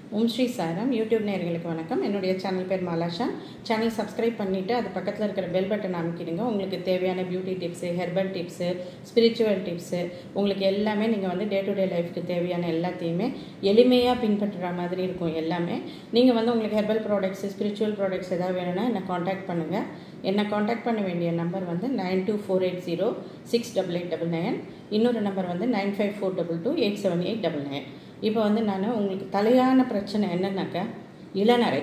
ஓம் ஸ்ரீ சாரம் யூடியூப் நேயர்களுக்கு வணக்கம் என்னுடைய சேனல் பேர் மாலாஷா சேனல் சப்ஸ்கிரைப் பண்ணிவிட்டு அது பக்கத்தில் இருக்கிற பெல் பட்டன் அமைக்கிடுங்க உங்களுக்கு தேவையான beauty tips herbal tips spiritual tips உங்களுக்கு எல்லாமே நீங்கள் வந்து டே டு டே லைஃப்க்கு தேவையான எல்லாத்தையுமே எளிமையாக பின்பற்றுற மாதிரி இருக்கும் எல்லாமே நீங்கள் வந்து உங்களுக்கு ஹெர்பல் ப்ராடக்ட்ஸ் ஸ்பிரிச்சுவல் ப்ராடக்ட்ஸ் ஏதாவது வேணும்னா என்னை காண்டாக்ட் பண்ணுங்கள் என்னை காண்டாக்ட் பண்ண வேண்டிய நம்பர் வந்து nine two four eight zero six double eight double nine இன்னொரு நம்பர் வந்து nine five four double two eight seven eight double nine இப்போ வந்து நான் உங்களுக்கு தலையான பிரச்சனை என்னன்னாக்கா இளநரை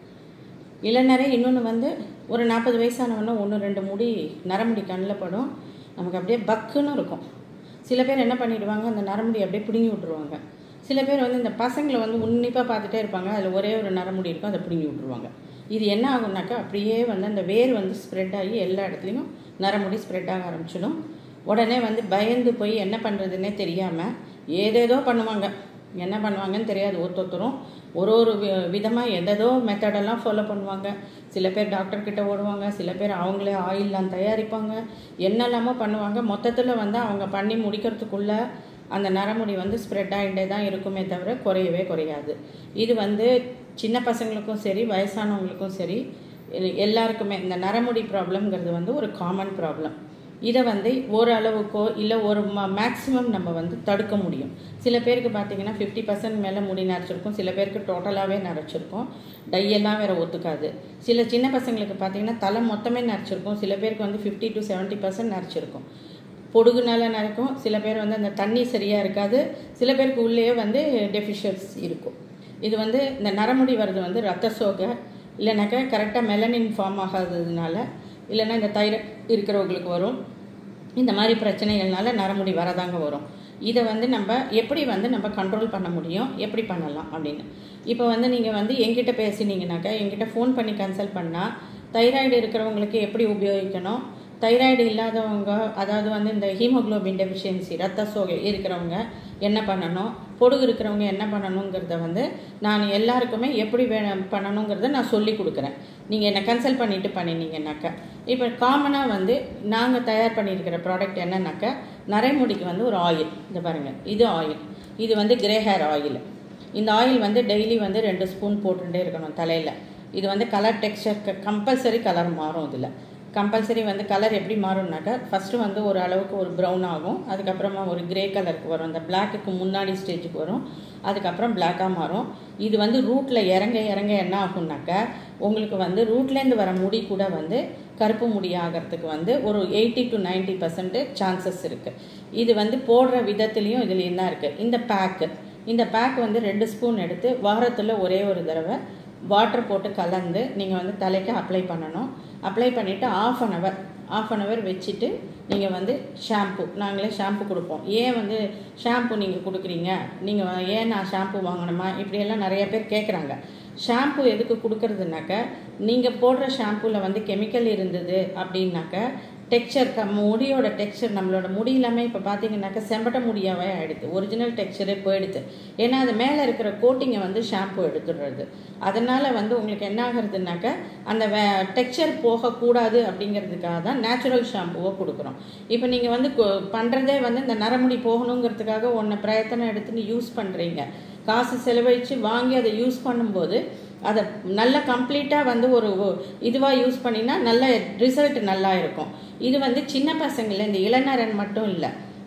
இளநரை இன்னொன்று வந்து ஒரு நாற்பது வயசானவொன்னே ஒன்று ரெண்டு முடி நரமுடி கண்ணில் படும் நமக்கு அப்படியே பக்குன்னு இருக்கும் சில பேர் என்ன பண்ணிடுவாங்க அந்த நரமுடி அப்படியே பிடுங்கி விட்ருவாங்க சில பேர் வந்து இந்த பசங்களை வந்து உன்னிப்பாக பார்த்துட்டே இருப்பாங்க அதில் ஒரே ஒரு நரமுடி இருக்கும் அதை பிடுங்கி விட்ருவாங்க இது என்ன ஆகும்னாக்கா அப்படியே வந்து அந்த வேர் வந்து ஸ்ப்ரெட் ஆகி எல்லா இடத்துலையும் நரமுடி ஸ்ப்ரெட் ஆக ஆரம்பிச்சிடும் உடனே வந்து பயந்து போய் என்ன பண்ணுறதுன்னே தெரியாமல் ஏதேதோ பண்ணுவாங்க என்ன பண்ணுவாங்கன்னு தெரியாது ஒருத்தொருத்தரும் ஒரு ஒரு விதமாக எதேதோ மெத்தடெல்லாம் ஃபாலோ பண்ணுவாங்க சில பேர் டாக்டர்கிட்ட ஓடுவாங்க சில பேர் அவங்களே ஆயிலெலாம் தயாரிப்பாங்க என்னெல்லாமோ பண்ணுவாங்க மொத்தத்தில் வந்து அவங்க பண்ணி முடிக்கிறதுக்குள்ளே அந்த நரமுடி வந்து ஸ்ப்ரெட் ஆகிட்டே தான் இருக்குமே தவிர குறையவே குறையாது இது வந்து சின்ன பசங்களுக்கும் சரி வயசானவங்களுக்கும் சரி எல்லாருக்குமே இந்த நரமுடி ப்ராப்ளம்ங்கிறது வந்து ஒரு காமன் ப்ராப்ளம் இதை வந்து ஓரளவுக்கோ இல்லை ஒரு ம மேக்ஸிமம் நம்ம வந்து தடுக்க முடியும் சில பேருக்கு பார்த்தீங்கன்னா ஃபிஃப்டி பர்சன்ட் மேலே முடி நரைச்சிருக்கும் சில பேருக்கு டோட்டலாகவே நரைச்சிருக்கும் டையெல்லாம் வேறு ஒத்துக்காது சில சின்ன பசங்களுக்கு பார்த்தீங்கன்னா தலை மொத்தமே நரைச்சிருக்கும் சில பேருக்கு வந்து ஃபிஃப்டி டு செவன்ட்டி பர்சன்ட் நரைச்சிருக்கும் பொடுகுனால நடக்கும் சில பேர் வந்து அந்த தண்ணி சரியாக இருக்காது சில பேருக்கு உள்ளேயே வந்து டெஃபிஷியன்ஸ் இருக்கும் இது வந்து இந்த நரமுடி வர்றது வந்து ரத்த சோகை இல்லைனாக்கா கரெக்டாக மெலனின் ஃபார்ம் ஆகாததுனால இல்லைன்னா இந்த தைராய்டு இருக்கிறவங்களுக்கு வரும் இந்த மாதிரி பிரச்சனைகள்னால நரமுடி வரதாங்க வரும் இதை வந்து நம்ம எப்படி வந்து நம்ம கண்ட்ரோல் பண்ண முடியும் எப்படி பண்ணலாம் அப்படின்னு இப்போ வந்து நீங்கள் வந்து எங்கிட்ட பேசினீங்கனாக்கா எங்கிட்ட ஃபோன் பண்ணி கன்சல்ட் பண்ணால் தைராய்டு இருக்கிறவங்களுக்கு எப்படி உபயோகிக்கணும் தைராய்டு இல்லாதவங்க அதாவது வந்து இந்த ஹீமோக்ளோபின் டெஃபிஷியன்சி ரத்த சோகை இருக்கிறவங்க என்ன பண்ணணும் பொடுகு இருக்கிறவங்க என்ன பண்ணணுங்கிறத வந்து நான் எல்லாருக்குமே எப்படி வே பண்ணணுங்கிறத நான் சொல்லி கொடுக்குறேன் நீங்கள் என்னை கன்சல்ட் பண்ணிவிட்டு பண்ணினீங்கன்னாக்கா இப்போ காமனாக வந்து நாங்கள் தயார் பண்ணியிருக்கிற ப்ராடக்ட் என்னன்னாக்கா நரைமுடிக்கு வந்து ஒரு ஆயில் இந்த பாருங்கள் இது ஆயில் இது வந்து கிரே ஹேர் ஆயில் இந்த ஆயில் வந்து டெய்லி வந்து ரெண்டு ஸ்பூன் போட்டுகிட்டே இருக்கணும் தலையில் இது வந்து கலர் டெக்ஸ்டர் கம்பல்சரி கலர் மாறும் இதில் கம்பல்சரி வந்து கலர் எப்படி மாறும்னாக்கா ஃபஸ்ட்டு வந்து ஒரு அளவுக்கு ஒரு ப்ரௌன் ஆகும் அதுக்கப்புறமா ஒரு கிரே கலருக்கு வரும் அந்த பிளாக்குக்கு முன்னாடி ஸ்டேஜுக்கு வரும் அதுக்கப்புறம் பிளாக்காக மாறும் இது வந்து ரூட்டில் இறங்க இறங்க என்ன ஆகும்னாக்கா உங்களுக்கு வந்து ரூட்லேருந்து வர முடி கூட வந்து கருப்பு முடி ஆகிறதுக்கு வந்து ஒரு eighty to ninety percent chances இருக்குது இது வந்து போடுற விதத்துலேயும் இதுலேயும் தான் இருக்குது இந்த பேக்கு இந்த பேக் வந்து ரெண்டு ஸ்பூன் எடுத்து வாரத்தில் ஒரே ஒரு தடவை வாட்டர் போட்டு கலந்து நீங்கள் வந்து தலைக்கு அப்ளை பண்ணணும் அப்ளை பண்ணிவிட்டு half an hour half an hour வச்சுட்டு நீங்கள் வந்து ஷாம்பு நாங்களே ஷாம்பு கொடுப்போம் ஏன் வந்து ஷாம்பு நீங்கள் கொடுக்குறீங்க நீங்கள் ஏன் நான் ஷாம்பு வாங்கணுமா இப்படியெல்லாம் நிறைய பேர் கேட்குறாங்க ஷாம்பு எதுக்கு கொடுக்குறதுனாக்க நீங்கள் போடுற ஷாம்புவில் வந்து கெமிக்கல் இருந்தது அப்படின்னாக்க டெக்ஸ்சர் க முடியோட டெக்ஸ்சர் நம்மளோட முடி இல்லாமல் இப்போ பார்த்தீங்கன்னாக்கா செம்பட்ட முடியாவே ஆகிடுது ஒரிஜினல் டெக்ஸ்சரே போயிடுது ஏன்னா அது மேலே இருக்கிற கோட்டிங்கை வந்து ஷாம்பு எடுத்துடுறது அதனால் வந்து உங்களுக்கு என்ன ஆகுறதுனாக்கா அந்த வே டெக்ஸ்சர் போகக்கூடாது அப்படிங்கிறதுக்காக தான் நேச்சுரல் ஷாம்புவை கொடுக்குறோம் இப்போ நீங்கள் வந்து பண்ணுறதே வந்து இந்த நரமுடி போகணுங்கிறதுக்காக ஒன்றை பிரயத்தனம் எடுத்துன்னு யூஸ் பண்ணுறீங்க காசு செலவழித்து வாங்கி அதை யூஸ் பண்ணும்போது அதை நல்லா கம்ப்ளீட்டாக வந்து ஒரு இதுவாக யூஸ் பண்ணினா நல்ல ரிசல்ட் நல்லா இருக்கும் இது வந்து சின்ன பசங்களில் இந்த இளநரன் மட்டும் இல்லை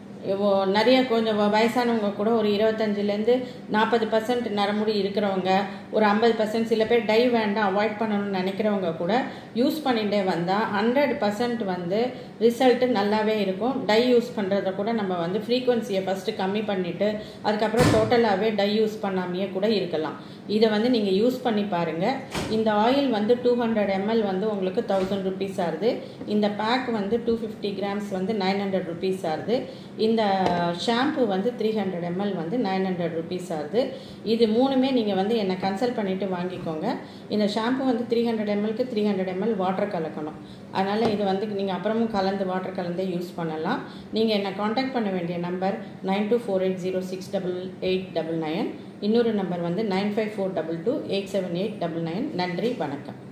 நிறைய கொஞ்சம் வயசானவங்க கூட ஒரு இருபத்தஞ்சிலேருந்து நாற்பது பர்சன்ட் நரமுடி இருக்கிறவங்க ஒரு ஐம்பது பர்சன்ட் சில பேர் டை வேண்டாம் அவாய்ட் பண்ணணும்னு நினைக்கிறவங்க கூட யூஸ் பண்ணிகிட்டே வந்தால் ஹண்ட்ரட் பர்சன்ட் வந்து ரிசல்ட்டு நல்லாவே இருக்கும் டை யூஸ் பண்ணுறத கூட நம்ம வந்து ஃப்ரீக்குவன்சியை ஃபஸ்ட்டு கம்மி பண்ணிவிட்டு அதுக்கப்புறம் டோட்டலாகவே டை யூஸ் பண்ணாமையே கூட இருக்கலாம் இதை வந்து நீங்கள் யூஸ் பண்ணி பாருங்கள் இந்த ஆயில் வந்து டூ ஹண்ட்ரட் எம்எல் வந்து உங்களுக்கு தௌசண்ட் ருபீஸ் ஆகுது இந்த பேக் வந்து டூ ஃபிஃப்டி கிராம்ஸ் வந்து நைன் ஹண்ட்ரட் ருபீஸ் ஆகுது இந்த ஷாம்பு வந்து த்ரீ ஹண்ட்ரட் எம்எல் வந்து நைன் ஹண்ட்ரட் ருபீஸ் ஆகுது இது மூணுமே நீங்கள் வந்து என்னை கன்சல்ட் பண்ணிவிட்டு வாங்கிக்கோங்க இந்த ஷாம்பு வந்து த்ரீ ஹண்ட்ரட் எம்எல்க்கு த்ரீ ஹண்ட்ரட் எம்எல் வாட்டர் கலக்கணும் அதனால் இது வந்து நீங்கள் அப்புறமும் கலந்து வாட்டர் கலந்தே யூஸ் பண்ணலாம் நீங்கள் என்னை காண்டாக்ட் பண்ண வேண்டிய number nine two four eight zero six double eight double nine இன்னொரு நம்பர் வந்து nine five four double two eight seven eight double nine நன்றி வணக்கம்